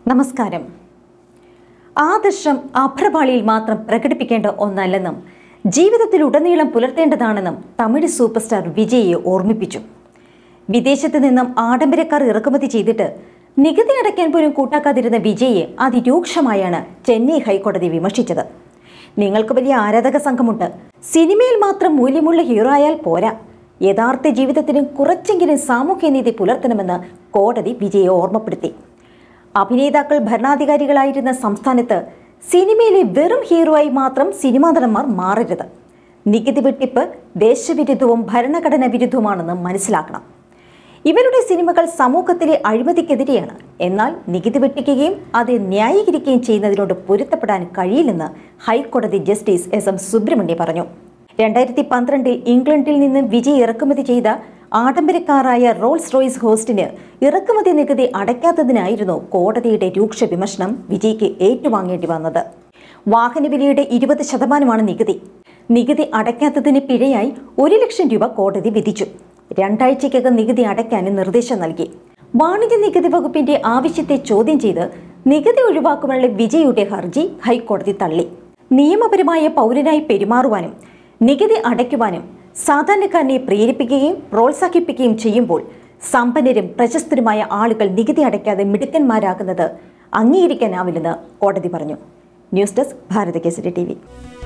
നമസ്കാരം ആദർശം അഭ്രപാളിയിൽ മാത്രം പ്രകടിപ്പിക്കേണ്ട ഒന്നല്ലെന്നും ജീവിതത്തിലുടനീളം പുലർത്തേണ്ടതാണെന്നും തമിഴ് സൂപ്പർ സ്റ്റാർ വിജയെ ഓർമ്മിപ്പിച്ചു വിദേശത്ത് നിന്നും ആഡംബരക്കാർ ഇറക്കുമതി ചെയ്തിട്ട് നികുതി അടയ്ക്കാൻ പോലും കൂട്ടാക്കാതിരുന്ന വിജയെ അതിരൂക്ഷമായാണ് ചെന്നൈ ഹൈക്കോടതി വിമർശിച്ചത് നിങ്ങൾക്ക് വലിയ ആരാധക സംഘമുണ്ട് സിനിമയിൽ മാത്രം മൂല്യമുള്ള ഹീറോ ആയാൽ പോരാ യഥാർത്ഥ ജീവിതത്തിലും കുറച്ചെങ്കിലും സാമൂഹ്യനീതി പുലർത്തണമെന്ന് കോടതി വിജയെ ഓർമ്മപ്പെടുത്തി അഭിനേതാക്കൾ ഭരണാധികാരികളായിരുന്ന സംസ്ഥാനത്ത് സിനിമയിലെ വെറും ഹീറോയായി മാത്രം സിനിമാ നടന്മാർ മാറരുത് നികുതി വെട്ടിപ്പ് ദേശവിരുദ്ധവും ഭരണഘടനാ വിരുദ്ധവുമാണെന്ന് മനസ്സിലാക്കണം ഇവരുടെ സിനിമകൾ സമൂഹത്തിലെ അഴിമതിക്കെതിരെയാണ് എന്നാൽ നികുതി വെട്ടിക്കുകയും അത് ന്യായീകരിക്കുകയും ചെയ്യുന്നതിനോട് പൊരുത്തപ്പെടാൻ കഴിയില്ലെന്ന് ഹൈക്കോടതി ജസ്റ്റിസ് എസ് എം സുബ്രഹ്മണ്യ പറഞ്ഞു രണ്ടായിരത്തി പന്ത്രണ്ടിൽ ഇംഗ്ലണ്ടിൽ നിന്ന് വിജയ് ഇറക്കുമതി ചെയ്ത ആഡംബരക്കാരായ റോൾസ് റോയ്സ് ഹോസ്റ്റിന് ഇറക്കുമതി നികുതി അടയ്ക്കാത്തതിനായിരുന്നു കോടതിയുടെ രൂക്ഷ വിമർശനം വിജയ്ക്ക് ഏറ്റുവാങ്ങേണ്ടി വന്നത് വാഹനവിലയുടെ ഇരുപത് ശതമാനമാണ് നികുതി നികുതി അടയ്ക്കാത്തതിന് പിഴയായി ഒരു ലക്ഷം രൂപ കോടതി വിധിച്ചു രണ്ടാഴ്ചയ്ക്കകം നികുതി അടയ്ക്കാനും നിർദ്ദേശം നൽകി വാണിജ്യ നികുതി വകുപ്പിന്റെ ആവശ്യത്തെ ചോദ്യം ചെയ്ത് നികുതി ഒഴിവാക്കുവാനുള്ള വിജയുടെ ഹർജി ഹൈക്കോടതി തള്ളി നിയമപരമായ പൗരനായി പെരുമാറുവാനും നികുതി അടയ്ക്കുവാനും സാധാരണക്കാരനെ പ്രേരിപ്പിക്കുകയും പ്രോത്സാഹിപ്പിക്കുകയും ചെയ്യുമ്പോൾ സമ്പന്നരും പ്രശസ്തരുമായ ആളുകൾ നികുതി അടയ്ക്കാതെ മിടുക്കന്മാരാകുന്നത് അംഗീകരിക്കാനാവില്ലെന്ന് കോടതി പറഞ്ഞു news desk Bharatha Kesari T